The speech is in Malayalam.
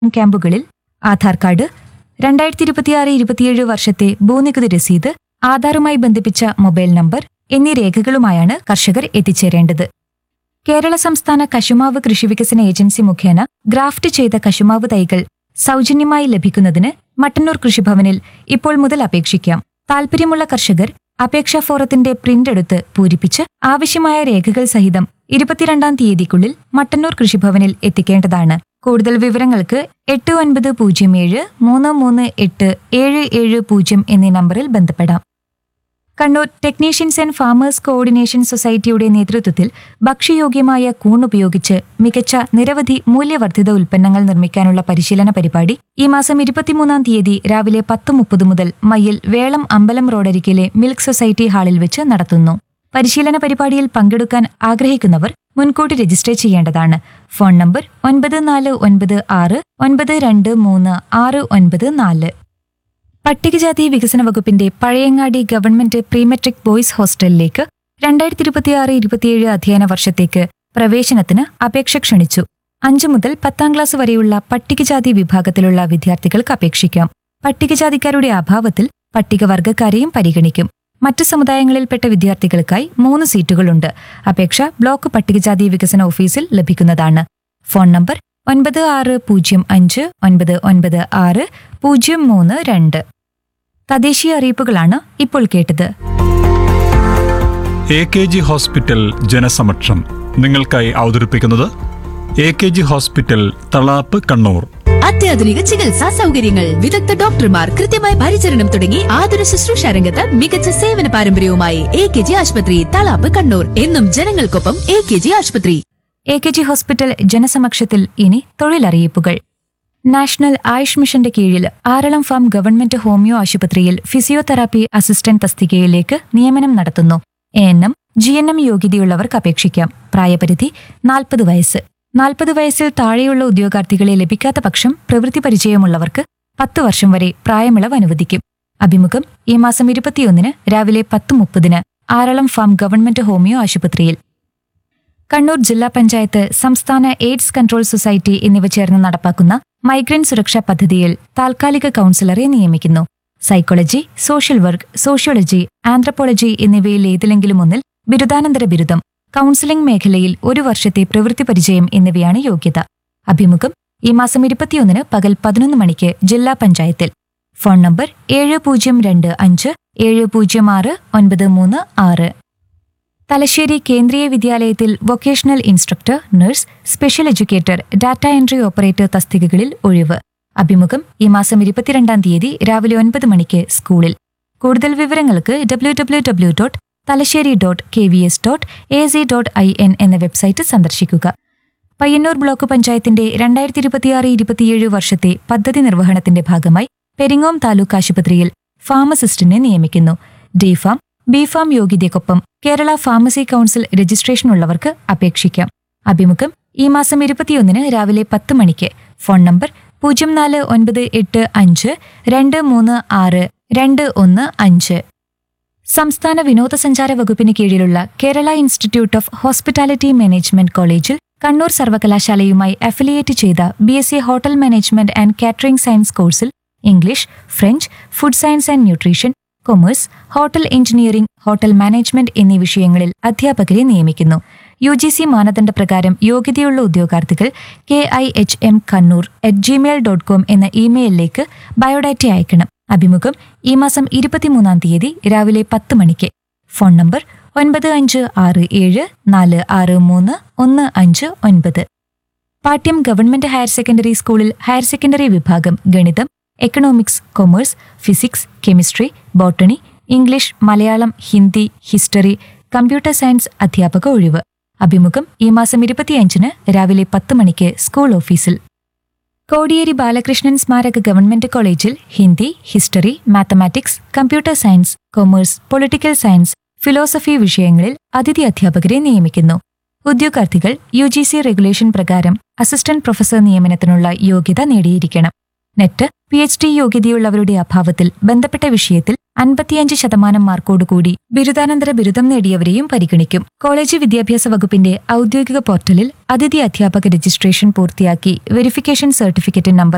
ക്യാമ്പുകളിൽ ആധാർ കാർഡ് രണ്ടായിരത്തി ഇരുപത്തിയാറ് ഇരുപത്തിയേഴ് വർഷത്തെ ഭൂനികുതി രസീത് ആധാറുമായി ബന്ധിപ്പിച്ച മൊബൈൽ നമ്പർ എന്നീ രേഖകളുമായാണ് കർഷകർ എത്തിച്ചേരേണ്ടത് കേരള സംസ്ഥാന കശുമാവ് കൃഷിവികസന ഏജൻസി മുഖേന ഗ്രാഫ്റ്റ് ചെയ്ത കശുമാവ് തൈകൾ സൗജന്യമായി ലഭിക്കുന്നതിന് മട്ടന്നൂർ കൃഷിഭവനിൽ ഇപ്പോൾ മുതൽ അപേക്ഷിക്കാം താൽപ്പര്യമുള്ള കർഷകർ അപേക്ഷാ ഫോറത്തിന്റെ പ്രിന്റ് എടുത്ത് പൂരിപ്പിച്ച് ആവശ്യമായ രേഖകൾ സഹിതം ഇരുപത്തിരണ്ടാം തീയതിക്കുള്ളിൽ മട്ടന്നൂർ കൃഷിഭവനിൽ എത്തിക്കേണ്ടതാണ് കൂടുതൽ വിവരങ്ങൾക്ക് എട്ട് ഒൻപത് പൂജ്യം ഏഴ് മൂന്ന് മൂന്ന് എട്ട് ഏഴ് ഏഴ് പൂജ്യം എന്നീ നമ്പറിൽ ബന്ധപ്പെടാം Kannur technicians and farmers coordination സൊസൈറ്റിയുടെ നേതൃത്വത്തിൽ ഭക്ഷ്യയോഗ്യമായ കൂൺ ഉപയോഗിച്ച് മികച്ച നിരവധി മൂല്യവർദ്ധിത ഉൽപ്പന്നങ്ങൾ നിർമ്മിക്കാനുള്ള പരിശീലന പരിപാടി ഈ മാസം ഇരുപത്തിമൂന്നാം തീയതി രാവിലെ പത്ത് മുപ്പത് മുതൽ മയ്യിൽ വേളം അമ്പലം റോഡരികിലെ മിൽക്ക് സൊസൈറ്റി ഹാളിൽ വെച്ച് നടത്തുന്നു പരിശീലന പരിപാടിയിൽ പങ്കെടുക്കാൻ ആഗ്രഹിക്കുന്നവർ മുൻകൂട്ടി രജിസ്റ്റർ ചെയ്യേണ്ടതാണ് ഫോൺ നമ്പർ ഒൻപത് നാല് ഒൻപത് ആറ് ഒൻപത് രണ്ട് മൂന്ന് ആറ് ഒൻപത് നാല് പട്ടികജാതി വികസന വകുപ്പിന്റെ പഴയങ്ങാടി ഗവൺമെന്റ് പ്രീമെട്രിക് ബോയ്സ് ഹോസ്റ്റലിലേക്ക് രണ്ടായിരത്തി ഇരുപത്തിയാറ് ഇരുപത്തിയേഴ് അധ്യയന വർഷത്തേക്ക് പ്രവേശനത്തിന് അപേക്ഷ ക്ഷണിച്ചു അഞ്ചു മുതൽ പത്താം ക്ലാസ് വരെയുള്ള പട്ടികജാതി വിഭാഗത്തിലുള്ള വിദ്യാർത്ഥികൾക്ക് അപേക്ഷിക്കാം പട്ടികജാതിക്കാരുടെ അഭാവത്തിൽ പട്ടികവർഗക്കാരെയും പരിഗണിക്കും മറ്റ് സമുദായങ്ങളിൽപ്പെട്ട വിദ്യാർത്ഥികൾക്കായി മൂന്ന് സീറ്റുകളുണ്ട് അപേക്ഷ ബ്ലോക്ക് പട്ടികജാതി വികസന ഓഫീസിൽ ലഭിക്കുന്നതാണ് ഫോൺ നമ്പർ ഒൻപത് ആറ് പൂജ്യം അഞ്ച് ഒൻപത് ഒൻപത് ആറ് പൂജ്യം മൂന്ന് രണ്ട് തദ്ദേശീയ അറിയിപ്പുകളാണ് ഇപ്പോൾ കേട്ടത് എ കെ ജി ഹോസ്പിറ്റൽ ജനസമക്ഷം നിങ്ങൾക്കായി അവതരിപ്പിക്കുന്നത് A K G hospital Thalap Kannur അത്യാധുനിക ചികിത്സാ സൗകര്യങ്ങൾ വിദഗ്ധ ഡോക്ടർമാർ കൃത്യമായ പരിചരണം തുടങ്ങി ആതുര ശുശ്രൂഷ രംഗത്ത് മികച്ച സേവന പാരമ്പര്യവുമായി എ കെ ജി ആശുപത്രി തളാപ്പ് കണ്ണൂർ എന്നും ജനങ്ങൾക്കൊപ്പം എ കെ ജി ആശുപത്രി എ കെ ജി ഹോസ്പിറ്റൽ ജനസമക്ഷത്തിൽ ഇനി തൊഴിലറിയിപ്പുകൾ നാഷണൽ ആയുഷ് മിഷന്റെ കീഴിൽ ആറളം ഫാം ഗവൺമെന്റ് ഹോമിയോ ആശുപത്രിയിൽ ഫിസിയോതെറാപ്പി അസിസ്റ്റന്റ് തസ്തികയിലേക്ക് നിയമനം നടത്തുന്നു A N M G N M യോഗ്യതയുള്ളവർക്ക് അപേക്ഷിക്കാം പ്രായപരിധി നാൽപ്പത് വയസ്സ് നാൽപ്പത് വയസ്സിൽ താഴെയുള്ള ഉദ്യോഗാർത്ഥികളെ ലഭിക്കാത്ത പക്ഷം പ്രവൃത്തി പരിചയമുള്ളവർക്ക് പത്ത് വർഷം വരെ പ്രായമിളവ് അനുവദിക്കും അഭിമുഖം ഈ മാസം ഇരുപത്തിയൊന്നിന് രാവിലെ പത്ത് മുപ്പതിന് ആറളം ഫാം ഗവൺമെന്റ് ഹോമിയോ ആശുപത്രിയിൽ കണ്ണൂർ ജില്ലാ പഞ്ചായത്ത് സംസ്ഥാന എയ്ഡ്സ് കൺട്രോൾ സൊസൈറ്റി എന്നിവ ചേർന്ന് നടപ്പാക്കുന്ന മൈഗ്രന്റ് സുരക്ഷാ പദ്ധതിയിൽ താൽക്കാലിക കൗൺസിലറെ നിയമിക്കുന്നു psychology social work sociology anthropology എന്നിവയിൽ ഏതിലെങ്കിലും ഒന്നിൽ ബിരുദാനന്തര ബിരുദം കൗൺസിലിംഗ് മേഖലയിൽ ഒരു വർഷത്തെ പ്രവൃത്തി പരിചയം എന്നിവയാണ് യോഗ്യത അഭിമുഖം ഈ മാസം ഇരുപത്തിയൊന്നിന് പകൽ പതിനൊന്ന് മണിക്ക് ജില്ലാ പഞ്ചായത്തിൽ ഫോൺ നമ്പർ ഏഴ് പൂജ്യം രണ്ട് അഞ്ച് ഏഴ് പൂജ്യം ആറ് ഒൻപത് മൂന്ന് ആറ് തലശ്ശേരി കേന്ദ്രീയ വിദ്യാലയത്തിൽ vocational instructor nurse special educator data entry operator തസ്തികകളിൽ ഒഴിവ് അഭിമുഖം ഈ മാസം ഇരുപത്തിരണ്ടാം തീയതി രാവിലെ ഒൻപത് മണിക്ക് സ്കൂളിൽ കൂടുതൽ വിവരങ്ങൾക്ക് W W W dot Thalassery dot K V S dot A C dot I N എന്ന വെബ്സൈറ്റ് സന്ദർശിക്കുക പയ്യന്നൂർ ബ്ലോക്ക് പഞ്ചായത്തിന്റെ രണ്ടായിരത്തി ഇരുപത്തിയാറ് ഇരുപത്തിയേഴ് വർഷത്തെ പദ്ധതി നിർവഹണത്തിന്റെ ഭാഗമായി പെരിങ്ങോം താലൂക്ക് ആശുപത്രിയിൽ ഫാർമസിസ്റ്റിനെ നിയമിക്കുന്നു ഡി ഫാം ബി ഫാം യോഗ്യതയ്ക്കൊപ്പം കേരള ഫാർമസി കൗൺസിൽ രജിസ്ട്രേഷനുള്ളവർക്ക് അപേക്ഷിക്കാം അഭിമുഖം ഈ മാസം ഇരുപത്തിയൊന്നിന് രാവിലെ പത്ത് മണിക്ക് ഫോൺ നമ്പർ പൂജ്യം നാല് ഒൻപത് എട്ട് അഞ്ച് രണ്ട് മൂന്ന് ആറ് രണ്ട് ഒന്ന് അഞ്ച് സംസ്ഥാന വിനോദസഞ്ചാര വകുപ്പിന് കീഴിലുള്ള Kerala institute of hospitality management കോളേജിൽ കണ്ണൂർ സർവകലാശാലയുമായി അഫിലിയേറ്റ് ചെയ്ത B S C hotel management and catering science കോഴ്സിൽ English French food science and nutrition commerce hotel engineering hotel management എന്നീ വിഷയങ്ങളിൽ അധ്യാപകരെ നിയമിക്കുന്നു യു ജി സി മാനദണ്ഡപ്രകാരം യോഗ്യതയുള്ള ഉദ്യോഗാർത്ഥികൾ K I H M Kannur at Gmail dot com എന്ന ഇമെയിലിലേക്ക് ബയോഡാറ്റ അയക്കണം അഭിമുഖം ഈ മാസം ഇരുപത്തിമൂന്നാം തീയതി രാവിലെ പത്ത് മണിക്ക് ഫോൺ നമ്പർ ഒൻപത് അഞ്ച് ആറ് ഏഴ് നാല് ആറ് മൂന്ന് ഒന്ന് അഞ്ച് ഒൻപത് പാട്യം ഗവൺമെന്റ് ഹയർ സെക്കൻഡറി സ്കൂളിൽ ഹയർ സെക്കൻഡറി വിഭാഗം ഗണിതം economics commerce physics chemistry botany English Malayalam Hindi history computer science അധ്യാപക ഒഴിവ് അഭിമുഖം ഈ മാസം ഇരുപത്തിയഞ്ചിന് രാവിലെ പത്ത് മണിക്ക് സ്കൂൾ ഓഫീസിൽ കോടിയേരി ബാലകൃഷ്ണൻ സ്മാരക ഗവൺമെന്റ് കോളേജിൽ Hindi history mathematics computer science commerce political science philosophy വിഷയങ്ങളിൽ അതിഥി അധ്യാപകരെ നിയമിക്കുന്നു ഉദ്യോഗാർത്ഥികൾ യു ജി സി റെഗുലേഷൻ പ്രകാരം അസിസ്റ്റന്റ് പ്രൊഫസർ നിയമനത്തിനുള്ള യോഗ്യത നേടിയിരിക്കണം നെറ്റ് പി എച്ച് ഡി യോഗ്യതയുള്ളവരുടെ അഭാവത്തിൽ ബന്ധപ്പെട്ട വിഷയത്തിൽ അൻപത്തിയഞ്ച് ശതമാനം മാർക്കോടുകൂടി ബിരുദാനന്തര ബിരുദം നേടിയവരെയും പരിഗണിക്കും കോളേജ് വിദ്യാഭ്യാസ വകുപ്പിന്റെ ഔദ്യോഗിക പോർട്ടലിൽ അതിഥി അധ്യാപക രജിസ്ട്രേഷൻ പൂർത്തിയാക്കി വെരിഫിക്കേഷൻ സർട്ടിഫിക്കറ്റ് നമ്പർ